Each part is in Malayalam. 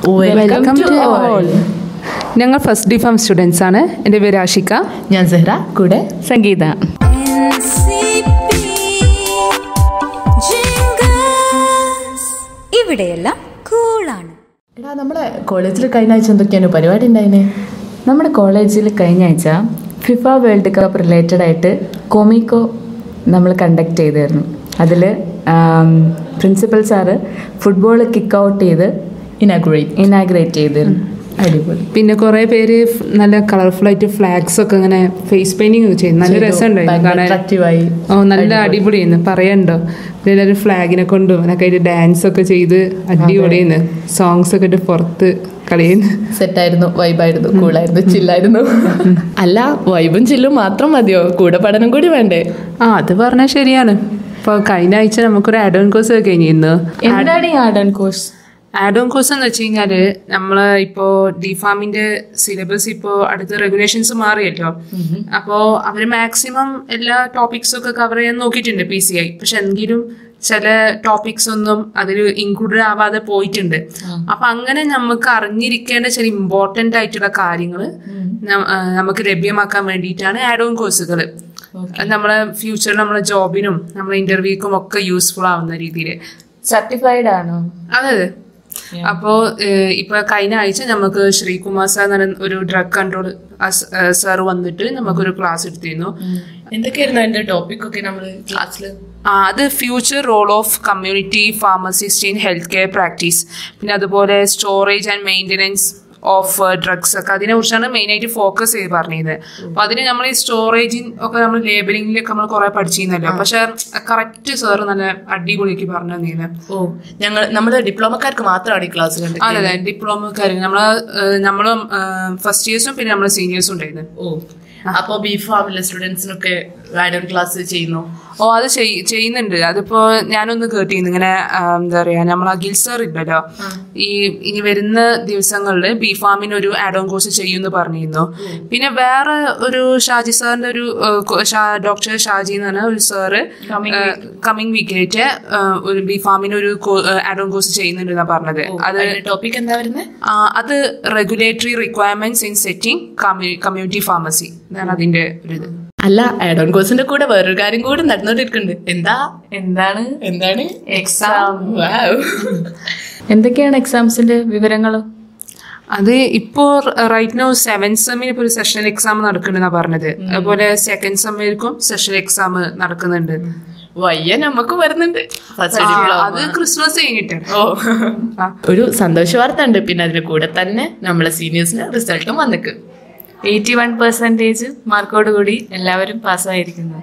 വെൽക്കം ടു ഓൾ ഞങ്ങൾ ഫസ്റ്റ് ഡി ഫാം സ്റ്റുഡൻസ് ആണ് എൻ്റെ പേര് ആഷിക ഞാൻ സെഹ്റ കൂടെ സംഗീത ഇവിടെയെല്ലാം കൂളാണ് എടാ നമ്മളെ കോളേജിൽ കഴിഞ്ഞ ആഴ്ച എന്തൊക്കെയാണ് പരിപാടി ഉണ്ടായിനെ നമ്മുടെ കോളേജിൽ കഴിഞ്ഞ ആഴ്ച ഫിഫ വേൾഡ് കപ്പ് റിലേറ്റഡ് ആയിട്ട് കൊമിക്കോ നമ്മൾ കണ്ടക്ട് ചെയ്തായിരുന്നു അതിൽ principal sir football kick out ചെയ്ത് ഇനാഗുറേറ്റ് ഇനാഗ്രേറ്റ് ചെയ്തിരുന്നു അടിപൊളി പിന്നെ കുറേ പേര് ഫ് നല്ല കളർഫുൾ ആയിട്ട് ഫ്ലാഗ്സ് ഒക്കെ ഇങ്ങനെ ഫേസ് പെയിന്റിങ് ഒക്കെ ചെയ്യും നല്ല രസമുണ്ടായിരുന്നു കാണാൻ അട്രാക്റ്റീവായി ഓ നല്ല അടിപൊളിയായിരുന്നു പറയണ്ടോ എല്ലാവരും ഫ്ലാഗിനെ കൊണ്ടും അങ്ങനൊക്കെ ആയിട്ട് ഡാൻസ് ഒക്കെ ചെയ്ത് അടിപൊളിയായിരുന്നു സോങ്സ് ഒക്കെ ഇട്ട് പുറത്ത് കളിയുന്നു സെറ്റായിരുന്നു വൈബായിരുന്നു കൂളായിരുന്നു ചില്ലായിരുന്നു അല്ല വൈബും ചില്ലും മാത്രം മതിയോ കൂടെ പഠനം കൂടി വേണ്ടേ ആ അത് പറഞ്ഞാൽ ശരിയാണ് ഇപ്പോൾ കഴിഞ്ഞ ആഴ്ച നമുക്കൊരു ആഡ് ഓൺ കോഴ്സ് ഒക്കെ കഴിഞ്ഞിരുന്നു എന്താണ് ഈ art and course add on course എന്ന് വെച്ച് കഴിഞ്ഞാൽ നമ്മൾ ഇപ്പോൾ ഡിഫാമിന്റെ സിലബസ് ഇപ്പോൾ അടുത്ത റെഗുലേഷൻസ് മാറിയല്ലോ അപ്പോൾ അവർ മാക്സിമം എല്ലാ ടോപ്പിക്സും ഒക്കെ കവർ ചെയ്യാൻ നോക്കിയിട്ടുണ്ട് പി സി ഐ പക്ഷെ എങ്കിലും ചില ടോപ്പിക്സ് ഒന്നും അതിൽ ഇൻക്ലൂഡഡ് ആവാതെ പോയിട്ടുണ്ട് അപ്പൊ അങ്ങനെ നമുക്ക് അറിഞ്ഞിരിക്കേണ്ട ചില ഇമ്പോർട്ടന്റ് ആയിട്ടുള്ള കാര്യങ്ങൾ നമുക്ക് ലഭ്യമാക്കാൻ വേണ്ടിയിട്ടാണ് ആഡ് ഓൺ കോഴ്സുകൾ നമ്മളെ ഫ്യൂച്ചറിൽ നമ്മളെ ജോബിനും നമ്മളെ ഇന്റർവ്യൂക്കും ഒക്കെ യൂസ്ഫുൾ ആവുന്ന രീതിയിൽ സർട്ടിഫൈഡ് ആണോ അതെ അതെ അപ്പോ ഏഹ്, ഇപ്പൊ കഴിഞ്ഞ ആഴ്ച നമുക്ക് ശ്രീകുമാർ സാർ എന്ന് പറയുന്ന ഒരു ഡ്രഗ് കൺട്രോൾ സാർ വന്നിട്ട് നമുക്കൊരു ക്ലാസ് എടുത്തിരുന്നു എന്തൊക്കെയായിരുന്നു എന്റെ ടോപ്പിക് ഒക്കെ നമ്മള് ക്ലാസ്സിൽ ആ, അത് future role of community pharmacist in health care practice പിന്നെ അതുപോലെ storage and maintenance of drugs ഒക്കെ അതിനെ കുറിച്ചാണ് മെയിൻ ആയിട്ട് ഫോക്കസ് ചെയ്ത് പറഞ്ഞത് അപ്പൊ അതിന് നമ്മൾ ഈ സ്റ്റോറേജിൻ ഒക്കെ നമ്മൾ ലേബലിംഗിലൊക്കെ നമ്മൾ കുറെ പഠിച്ചിരുന്നല്ലോ പക്ഷെ കറക്റ്റ് സാർ നല്ല അടിപൊളിക്ക് പറഞ്ഞു തന്നിരുന്നത് ഓ ഞങ്ങൾ നമ്മുടെ ഡിപ്ലോമക്കാർക്ക് മാത്രമാണ് ഈ ക്ലാസ് കണ്ടത് അതെ അതെ ഡിപ്ലോമക്കാർ നമ്മള് ഏഹ്, നമ്മള് ഫസ്റ്റ് ഇയേഴ്സും പിന്നെ നമ്മളെ സീനിയേഴ്സും ഉണ്ടായിരുന്നു ഓ അപ്പൊ ബി ഫാമിലെ സ്റ്റുഡൻസിനൊക്കെ ഗൈഡൻ ക്ലാസ് ചെയ്യുന്നു ഓ അത് ചെയ്- ചെയ്യുന്നുണ്ട് അതിപ്പോ ഞാനൊന്ന് കേട്ടിരുന്നു ഇങ്ങനെ ആ, എന്താ പറയാ നമ്മൾ അഖിൽ സാർ ഇല്ലല്ലോ ഈ ഇനി വരുന്ന ദിവസങ്ങളിൽ ബി ഫാമിന് ഒരു ആഡ് ഓൺ കോഴ്സ് ചെയ്യുമെന്ന് പറഞ്ഞിരുന്നു പിന്നെ വേറെ ഒരു ഷാജി സാറിന്റെ ഒരു ഡോക്ടർ ഷാജി എന്ന് പറഞ്ഞ ഒരു സാറ് കമ്മിങ് വീക്കിലേക്ക് ഒരു ബി ഫാമിന് ഒരു ആഡ് ഓൺ കോഴ്സ് ചെയ്യുന്നുണ്ടെന്നാ പറഞ്ഞത് അത് ടോപ്പിക് എന്താ വരുന്നത് ആ, അത് regulatory requirements in setting community pharmacy ഇതാണ് അതിന്റെ ഒരു ഇത് അല്ല ആഡ് ഓൺ കോഴ്സിന്റെ കൂടെ വേറൊരു കാര്യം കൂടി നടന്നുകൊണ്ടിരിക്കുന്നുണ്ട് എന്താ എന്താണ് എന്താണ് എക്സാം Wow. എന്തൊക്കെയാണ് എക്സാംസിന്റെ വിവരങ്ങൾ അത് ഇപ്പോ റൈറ്റ് നോ സെവൻ സെമ്മിന് ഇപ്പോൾ ഒരു സെഷൻ എക്സാം നടക്കുന്നുണ്ടെന്നാ പറഞ്ഞത് അതുപോലെ സെക്കൻഡ് സെമ്മിലേക്കും സെഷൻ എക്സാം നടക്കുന്നുണ്ട് വയ്യ നമുക്ക് വരുന്നുണ്ട് ഫസ്റ്റ് ആ, ഡിപ്ലോമ അത് ക്രിസ്മസ് കഴിഞ്ഞിട്ടാണ് ഓ ഒരു സന്തോഷ വാർത്ത ഉണ്ട് പിന്നെ അതിന് കൂടെ തന്നെ നമ്മളെ സീനിയേഴ്സിന് റിസൾട്ടും വന്നിക്ക് എയ്റ്റി വൺ പെർസെൻറ്റേജ് മാർക്കോട് കൂടി എല്ലാവരും പാസ്സായിരിക്കുന്നു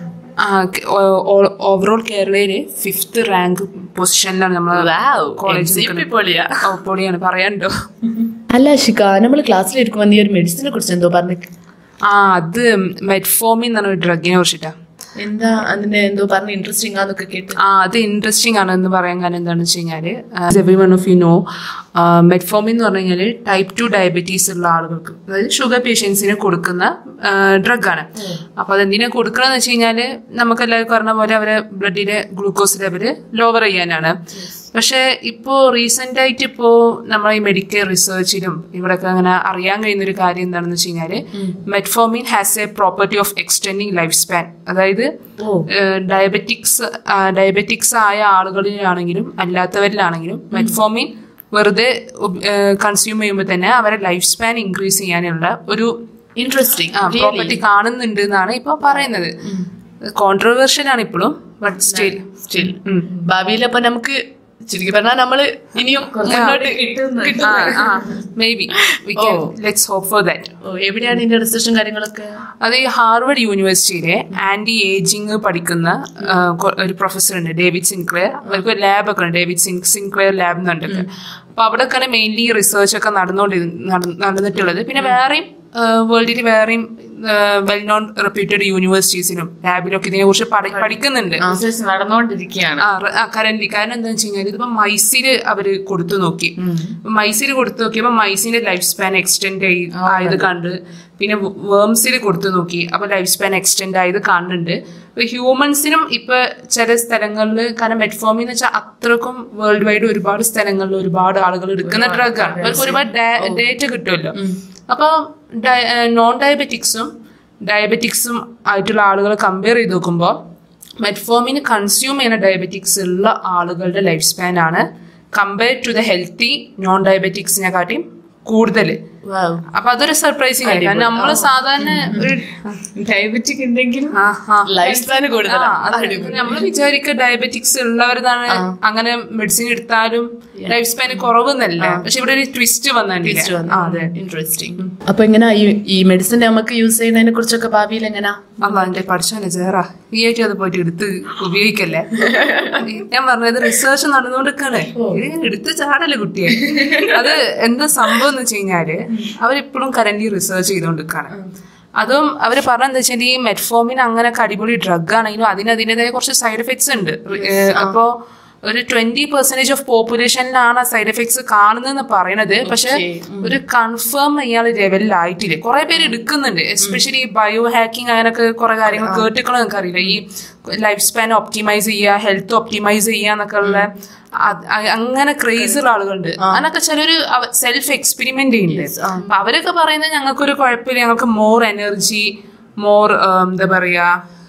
ഓവറോൾ കേരളയില് ഫിഫ്ത് റാങ്ക് പൊസിഷനിലാണ് നമ്മൾ Wow, കോളേജിൽ MCP പൊളിയാ. പൊളിയാണ് പറയാനുണ്ടോ അല്ല ഷിക നമ്മൾ ക്ലാസ്സിൽ ഇരിക്കുമ്പോൾ നീ ഒരു മെഡിസിനെ കുറിച്ച് എന്തോ പറഞ്ഞു ആ അത് മെറ്റ്ഫോമിൻ എന്ന് പറഞ്ഞ ഒരു ഡ്രഗിനെ കുറിച്ചിട്ടാ എന്താ അതിന്റെ എന്തോ പറഞ്ഞ് ഇൻട്രസ്റ്റിംഗ് ആന്നൊക്കെ കേട്ട് ആ അത് ഇൻട്രസ്റ്റിംഗ് ആണ് എന്ന് പറയാൻ കാരണം എന്താണെന്ന് വെച്ച് കഴിഞ്ഞാൽ every one of you know metformin എന്ന് പറഞ്ഞു കഴിഞ്ഞാൽ ടൈപ്പ് ടു ഡയബറ്റീസ് ഉള്ള ആളുകൾക്ക് അതായത് ഷുഗർ പേഷ്യൻസിന് കൊടുക്കുന്ന ഡ്രഗ് ആണ് അപ്പൊ അതെന്തിനാ കൊടുക്കണമെന്ന് വെച്ച് കഴിഞ്ഞാൽ നമുക്ക് എല്ലാവർക്കും പറഞ്ഞ പോലെ അവരെ ബ്ലഡിലെ ഗ്ലൂക്കോസ് ലെവൽ ലോവർ ചെയ്യാനാണ് പക്ഷെ ഇപ്പോ റീസെന്റ് ആയിട്ട് ഇപ്പോ നമ്മളെ ഈ മെഡിക്കൽ റിസർച്ചിലും ഇവിടെയൊക്കെ അങ്ങനെ അറിയാൻ കഴിയുന്ന ഒരു കാര്യം എന്താണെന്ന് വെച്ച് കഴിഞ്ഞാല് metformin has a property of extending life span അതായത് ഡയബറ്റിക്സ് ഡയബറ്റിക്സ് ആയ ആളുകളിലാണെങ്കിലും അല്ലാത്തവരിലാണെങ്കിലും മെറ്റ്ഫോമിൻ വെറുതെ കൺസ്യൂം ചെയ്യുമ്പോൾ തന്നെ അവരെ ലൈഫ് സ്പാൻ ഇൻക്രീസ് ചെയ്യാനുള്ള ഒരു ഇൻട്രസ്റ്റിംഗ് പ്രോപ്പർട്ടി കാണുന്നുണ്ട് എന്നാണ് ഇപ്പൊ പറയുന്നത് കോൺട്രവേഴ്ഷ്യൽ ആണ് ഇപ്പോഴും ബട്ട് സ്റ്റിൽ സ്റ്റിൽ ഭാവിയിൽ അപ്പൊ നമുക്ക് ചുരുക്കി പറഞ്ഞാൽ നമ്മള് ഇനിയും മുന്നോട്ട് കിട്ടും. Maybe we can let's hope for that ഓ, എവിടെയാണ് ഇതിന്റെ റിസർച്ചും കാര്യങ്ങളൊക്കെ അത് ഈ ഹാർവർഡ് യൂണിവേഴ്സിറ്റിയിലെ ആന്റി ഏജിങ് പഠിക്കുന്ന ആ, കൊ- ഒരു പ്രൊഫസർ ഉണ്ട് ഡേവിഡ് സിൻക്ലെയർ അവർക്ക് ഒരു ലാബ് ഒക്കെ ഉണ്ട് ഡേവിഡ് സിൻ സിൻക്ലെയർ ലാബ് എന്നുണ്ടൊക്കെ അപ്പൊ അവിടെയൊക്കെയാണ് മെയിൻലി റിസർച്ച് ഒക്കെ നടന്നുകൊണ്ട് നടന്നിട്ടുള്ളത് പിന്നെ വേറെയും വേൾഡിൽ വേറെയും വെൽ നോൺ റെപ്യൂട്ടഡ് യൂണിവേഴ്സിറ്റീസിലും ലാബിലൊക്കെ ഇതിനെ കുറിച്ച് പഠിക്കുന്നുണ്ട് റിസർച്ച് നടന്നുകൊണ്ടിരിക്കുകയാണ് ആ കറന്റ് കാരണം എന്താ വെച്ച് കഴിഞ്ഞാൽ ഇതിപ്പോ മൈസില് അവര് കൊടുത്തു നോക്കി മൈസില് കൊടുത്തു നോക്കിയപ്പോ മൈസിന്റെ ലൈഫ് സ്പാൻ എക്സ്റ്റെൻഡ് ആയത് കണ്ട് പിന്നെ വേംസിൽ കൊടുത്തു നോക്കി അപ്പൊ ലൈഫ് സ്പാൻ എക്സ്റ്റെൻഡ് ആയത് കാണുന്നുണ്ട് ഹ്യൂമൻസിനും ഇപ്പൊ ചില സ്ഥലങ്ങളിൽ കാരണം മെറ്റ്ഫോമി എന്ന് വെച്ചാൽ അത്രക്കും വേൾഡ് വൈഡ് ഒരുപാട് സ്ഥലങ്ങളിൽ ഒരുപാട് ആളുകൾ എടുക്കുന്ന ഡ്രഗാണ് അവർക്ക് ഒരുപാട് ഡേറ്റ കിട്ടുമല്ലോ അപ്പൊ നോൺ ഡയബറ്റിക്സും ഡയബറ്റിക്സും ആയിട്ടുള്ള ആളുകളെ കമ്പയർ ചെയ്ത് നോക്കുമ്പോൾ മെറ്റ്ഫോമിന് കൺസ്യൂം ചെയ്യുന്ന ഡയബറ്റിക്സ് ഉള്ള ആളുകളുടെ ലൈഫ് സ്പാൻ ആണ് compare to the healthy non ഡയബറ്റിക്സിനെ കാട്ടിയും കൂടുതൽ അപ്പൊ അതൊരു സർപ്രൈസിങ് ആയിട്ട് കാരണം നമ്മള് സാധാരണ ഒരു ഡയബറ്റിക് ഉണ്ടെങ്കിലും ആ, ആ. ലൈഫ് സ്പാൻ കൂടുതലാണ് ആ, അതെ. നമ്മൾ വിചാരിക്കുക ഡയബറ്റിക്സ് ഉള്ളവരാണ് അങ്ങനെ മെഡിസിൻ എടുത്താലും ലൈഫ് സ്പാൻ കുറവെന്നല്ല പക്ഷെ ഇവിടെ ഒരു ട്വിസ്റ്റ് വന്നിട്ടുണ്ട് അതെ ഇൻട്രസ്റ്റിംഗ് അപ്പൊ എങ്ങനാ ഈ ഈ മെഡിസിൻ നമുക്ക് യൂസ് ചെയ്യുന്നതിനെ കുറിച്ചൊക്കെ ഭാവിയിൽ എങ്ങനാ അല്ല എന്റെ പഠിച്ചോനെ ചേറാ ഈ ആയിട്ട് അത് പോയിട്ട് എടുത്ത് ഉപയോഗിക്കല്ലേ ഞാൻ പറഞ്ഞത് റിസർച്ച് നടന്നുകൊണ്ടിരിക്കാണ് ഇത് എടുത്ത് ചാടല്ലേ കുട്ടിയെ അത് എന്താ സംഭവം എന്ന് വെച്ച് കഴിഞ്ഞാല് അവരിപ്പോഴും കറന്റ് റിസർച്ച് ചെയ്തുകൊണ്ടിരിക്കാണ് അതും അവർ പറഞ്ഞെന്താ വെച്ചാൽ ഈ മെറ്റ്ഫോമിൻ അങ്ങനെ അടിപൊളി ഡ്രഗ് ആണെങ്കിലും അതിന് അതിൻ്റെതായ കുറച്ച് സൈഡ് എഫക്ട്സ് ഉണ്ട് ഏഹ് അപ്പോ ഒരു ട്വന്റി പെർസെന്റേജ് ഓഫ് പോപ്പുലേഷനിലാണ് ആ സൈഡ് എഫക്ട്സ് കാണുന്നതെന്ന് പറയണത് പക്ഷെ ഒരു കൺഫേം ഇയാൾ ലെവലിലായിട്ടില്ല കുറെ പേര് എടുക്കുന്നുണ്ട് എസ്പെഷ്യലി ഈ ബയോ ഹാക്കിംഗ് അങ്ങനൊക്കെ കുറെ കാര്യങ്ങൾ കേട്ടിക്കണം നിങ്ങൾക്ക് അറിയില്ല ഈ ലൈഫ് സ്പാൻ ഒപ്റ്റിമൈസ് ചെയ്യുക ഹെൽത്ത് ഒപ്റ്റിമൈസ് ചെയ്യുക എന്നൊക്കെ ഉള്ള അത് അ- അങ്ങനെ ക്രേസ് ഉള്ള ആളുകളുണ്ട് അതിനൊക്കെ ചിലര് സെൽഫ് എക്സ്പെരിമെന്റ് ചെയ്യുന്നുണ്ട് അപ്പൊ അവരൊക്കെ പറയുന്നത് ഞങ്ങൾക്കൊരു കുഴപ്പമില്ല ഞങ്ങൾക്ക് മോർ എനർജി മോർ എന്താ പറയാ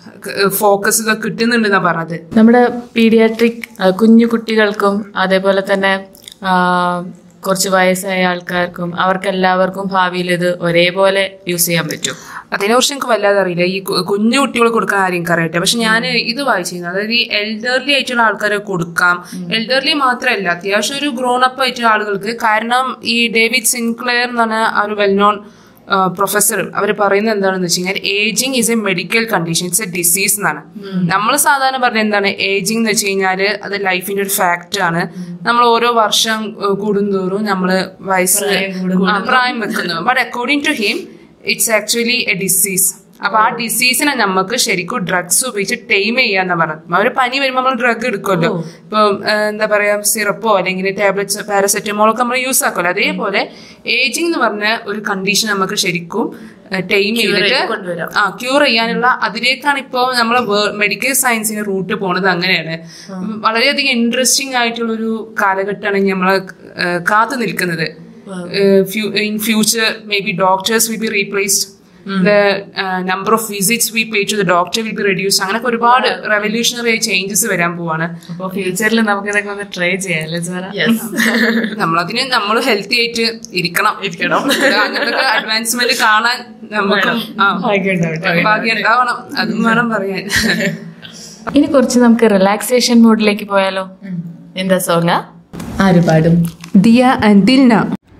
ഫോക്കസ് ഇതൊക്കെ കിട്ടുന്നുണ്ടെന്നാ പറഞ്ഞത് നമ്മുടെ പീഡിയാട്രിക് കുഞ്ഞു കുട്ടികൾക്കും അതേപോലെ തന്നെ ആ, കുറച്ച് വയസ്സായ ആൾക്കാർക്കും അവർക്കെല്ലാവർക്കും ഭാവിയിൽ ഇത് ഒരേപോലെ യൂസ് ചെയ്യാൻ പറ്റും അതിനെക്കുറിച്ച് എനിക്ക് വല്ലാതെ അറിയില്ല ഈ കു- കുഞ്ഞു കുട്ടികൾ കൊടുക്കാൻ ആരും എനിക്ക് അറിയട്ടെ പക്ഷെ ഞാൻ ഇത് വായിച്ചിരുന്നു അതായത് ഈ എൽഡർലി ആയിട്ടുള്ള ആൾക്കാരെ കൊടുക്കാം എൽഡർലി മാത്രമല്ല അത്യാവശ്യം ഒരു ഗ്രോൺ അപ്പ് ആയിട്ടുള്ള ആളുകൾക്ക് കാരണം ഈ ഡേവിഡ് സിൻക്ലെയർ എന്ന് പറഞ്ഞ ആ ഒരു വെൽ നോൺ പ്രൊഫസർ അവർ പറയുന്നത് എന്താണെന്ന് വെച്ച് കഴിഞ്ഞാൽ ageing is a medical condition it's a disease എന്നാണ് നമ്മൾ സാധാരണ പറഞ്ഞ എന്താണ് ഏജിങ് എന്ന് വെച്ച് കഴിഞ്ഞാൽ അത് ലൈഫിന്റെ ഒരു ഫാക്റ്റ് ആണ് നമ്മൾ ഓരോ വർഷം ഏഹ്, കൂടുന്തോറും നമ്മൾ വയസ്സ് ആ, പ്രായം വെക്കുന്നു but according to him it's actually a disease അപ്പൊ ആ ഡിസീസിനെ നമുക്ക് ശരിക്കും ഡ്രഗ്സ് ഉപയോഗിച്ച് ടൈം ചെയ്യാന്ന് പറഞ്ഞു ഒരു പനി വരുമ്പോൾ നമ്മൾ ഡ്രഗ് എടുക്കുമല്ലോ ഇപ്പൊ എന്താ പറയാ സിറപ്പോ അല്ലെങ്കിൽ ടാബ്ലറ്റ്സ് പാരസെറ്റമോൾ ഒക്കെ നമ്മൾ യൂസ് ആക്കുമല്ലോ അതേപോലെ ഏജിങ് എന്ന് പറഞ്ഞ ഒരു കണ്ടീഷൻ നമുക്ക് ശരിക്കും ടൈം ചെയ്തിട്ട് ആ ക്യൂർ ചെയ്യാനുള്ള അതിലേക്കാണ് ഇപ്പോ നമ്മളെ മെഡിക്കൽ സയൻസിന് റൂട്ട് പോണത് അങ്ങനെയാണ് വളരെയധികം ഇൻട്രസ്റ്റിംഗ് ആയിട്ടുള്ള ഒരു കാലഘട്ടമാണ് നമ്മളെ ഏഹ്, കാത്തു നിൽക്കുന്നത് in future maybe doctors will be replaced the number of visits we pay to the doctor will be reduce അങ്ങനെയൊക്കെ ഒരുപാട് റെവല്യൂഷണറി ചേഞ്ചസ് വരാൻ പോവാണ് അപ്പോൾ ഫ്യൂച്ചറിൽ നമുക്ക് ഇതൊക്കെ ഒന്ന് ട്രൈ ചെയ്യാം അല്ലേ സാറ നമ്മളതിന് നമ്മൾ ഹെൽത്തി ആയിട്ട് ഇരിക്കണം ഇരിക്കണം അങ്ങനത്തെ അഡ്വാൻസ്മെന്റ് കാണാൻ നമുക്ക് ഭാഗ്യം ഉണ്ടാവണം അതും വേണം പറയാൻ ഇനി കുറച്ച് നമുക്ക് റിലാക്സേഷൻ മൂഡിലേക്ക് പോയാലോ എന്താ സോങ്ങാ ആര് പാടും ദിയ ആൻഡ് ദിൽന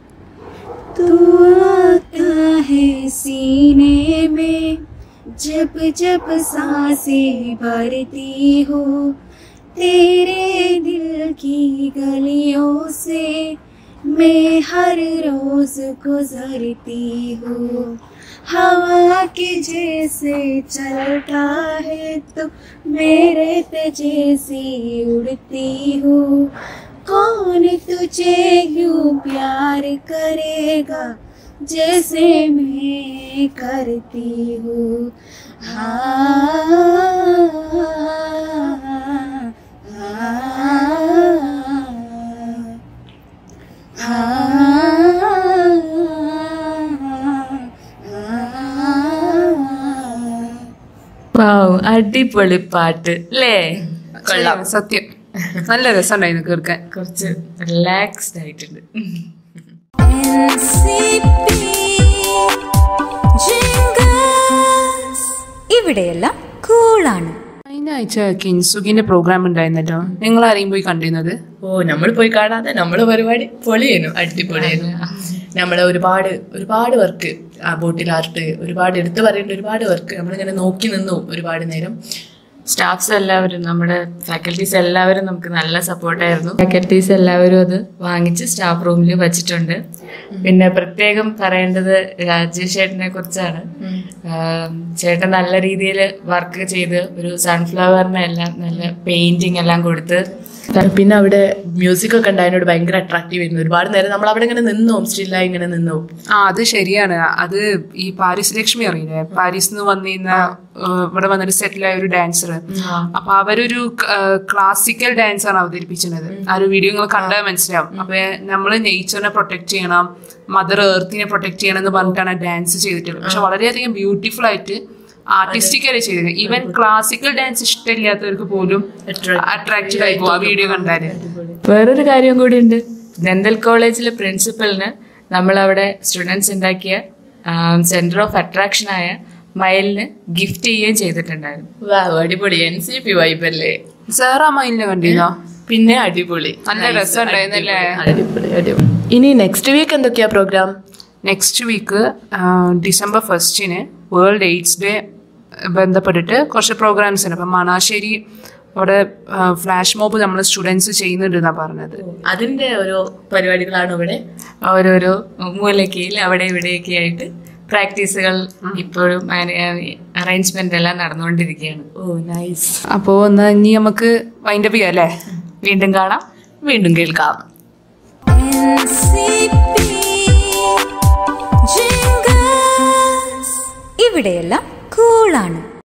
तू आता है सीने में जब जब सांसें भरती हो तेरे दिल की गलियों से मैं हर रोज गुजरती हूँ हवा के जैसे चलता है तो मेरे ते जैसी उड़ती हूँ कौन तुझे यूं प्यार करेगा जैसे मैं करती हूँ हाँ വാവ് അടിപൊളി പാട്ട് അല്ലേ കൊള്ളാം സത്യം നല്ല രസമുണ്ടായിരുന്നു കേൾക്കാൻ കുറച്ച് റിലാക്സ്ഡ് ആയിട്ടുണ്ട് ഇവിടെയെല്ലാം കൂളാണ് കഴിഞ്ഞ ആഴ്ച കിൻസുകിന്റെ പ്രോഗ്രാം ഉണ്ടായിരുന്നല്ലോ നിങ്ങൾ ആരെയും പോയി കണ്ടിരുന്നത് ഓ നമ്മൾ പോയി കാണാതെ നമ്മളെ പരിപാടി പൊളിയേനു അടിപൊളിയായിരുന്നു നമ്മളെ ഒരുപാട് ഒരുപാട് വർക്ക് ആ ബോട്ടിൽ ആർട്ട് ഒരുപാട് എടുത്തു പറയേണ്ട ഒരുപാട് വർക്ക് നമ്മളിങ്ങനെ നോക്കി നിന്നു ഒരുപാട് നേരം സ്റ്റാഫ്സ് എല്ലാവരും നമ്മുടെ ഫാക്കൽറ്റീസ് എല്ലാവരും നമുക്ക് നല്ല സപ്പോർട്ടായിരുന്നു ഫാക്കൽറ്റീസ് എല്ലാവരും അത് വാങ്ങിച്ച് സ്റ്റാഫ് റൂമിൽ വച്ചിട്ടുണ്ട് പിന്നെ പ്രത്യേകം പറയേണ്ടത് രാജേഷ് ചേട്ടനെ കുറിച്ചാണ് ആം, ചേട്ടൻ നല്ല രീതിയിൽ വർക്ക് ചെയ്ത് ഒരു സൺഫ്ലവറിനെ എല്ലാം നല്ല പെയിന്റിങ് എല്ലാം കൊടുത്ത് പിന്നെ അവിടെ മ്യൂസിക് ഒക്കെ ഉണ്ടായതിനോട് ഭയങ്കര അട്രാക്റ്റീവ് ആയിരുന്നു ഒരുപാട് നേരം നമ്മൾ അവിടെ ഇങ്ങനെ നിന്നു സ്റ്റില്ലായി ഇങ്ങനെ നിന്നു ആ അത് ശരിയാണ് അത് ഈ പാരീസ് ലക്ഷ്മി അറിയില്ലേ പാരീസിൽ നിന്ന് വന്നിരുന്ന ഏഹ്, ഇവിടെ വന്നിട്ട് സെറ്റിൽ ആയ ഒരു ഡാൻസർ അപ്പൊ അവരൊരു ക്ലാസിക്കൽ ഡാൻസ് ആണ് അവതരിപ്പിച്ചത് ആ ഒരു വീഡിയോ നിങ്ങൾ കണ്ടാൽ മനസ്സിലാവും അപ്പൊ നമ്മള് നേച്ചറിനെ പ്രൊട്ടക്ട് ചെയ്യണം മദർ എർത്തിനെ പ്രൊട്ടക്ട് ചെയ്യണം എന്ന് പറഞ്ഞിട്ടാണ് ഡാൻസ് ചെയ്തിട്ടുള്ളത് പക്ഷെ വളരെയധികം ബ്യൂട്ടിഫുൾ ആയിട്ട് ആർട്ടിസ്റ്റിക് ആയി ചെയ്തത് ഈവൻ ക്ലാസിക്കൽ ഡാൻസ് ഇഷ്ടമില്ലാത്തവർക്ക് പോലും അട്രാക്റ്റീവ് ആയി പോകും ആ വീഡിയോ കണ്ടാല് വേറൊരു കാര്യം കൂടിയുണ്ട് ദന്തൽ കോളേജിലെ പ്രിൻസിപ്പലിന് നമ്മളവിടെ സ്റ്റുഡൻസ് ഉണ്ടാക്കിയ സെന്റർ ഓഫ് അട്രാക്ഷൻ ആയ മയിലിന് ഗിഫ്റ്റ് ചെയ്യുകയും ചെയ്തിട്ടുണ്ടായിരുന്നു വാ അടിപൊളി എൻ സി പി വൈബ് അല്ലേ സാർ ആ മൈലിനെ കണ്ടിരുന്നോ പിന്നെ അടിപൊളി നല്ല രസമുണ്ടായിരുന്നല്ലേ അടിപൊളി അടിപൊളി ഇനി നെക്സ്റ്റ് വീക്ക് എന്തൊക്കെയാ പ്രോഗ്രാം നെക്സ്റ്റ് വീക്ക് ഡിസംബർ ഫസ്റ്റിന് വേൾഡ് എയ്ഡ്സ് ഡേ ബന്ധപ്പെട്ടിട്ട് കുറച്ച് പ്രോഗ്രാംസ് ഉണ്ട് അപ്പം മണാശ്ശേരി അവിടെ ഫ്ലാഷ് മോബ് നമ്മൾ സ്റ്റുഡൻസ് ചെയ്യുന്നുണ്ട് എന്നാണ് പറഞ്ഞത് അതിന്റെ ഓരോ പരിപാടികളാണ് ഇവിടെ ഓരോരോ മൂലക്കയിൽ അവിടെ ഇവിടെയൊക്കെ ആയിട്ട് പ്രാക്ടീസുകൾ ഇപ്പോഴും അറേഞ്ച്മെന്റ് എല്ലാം നടന്നുകൊണ്ടിരിക്കുകയാണ് ഓ നൈസ് അപ്പോൾ ഒന്ന് ഇനി നമുക്ക് വൈൻഡപ്പ് ചെയ്യാം അല്ലേ വീണ്ടും കാണാം വീണ്ടും കേൾക്കാം ഇവിടെയെല്ലാം കൂളാണ്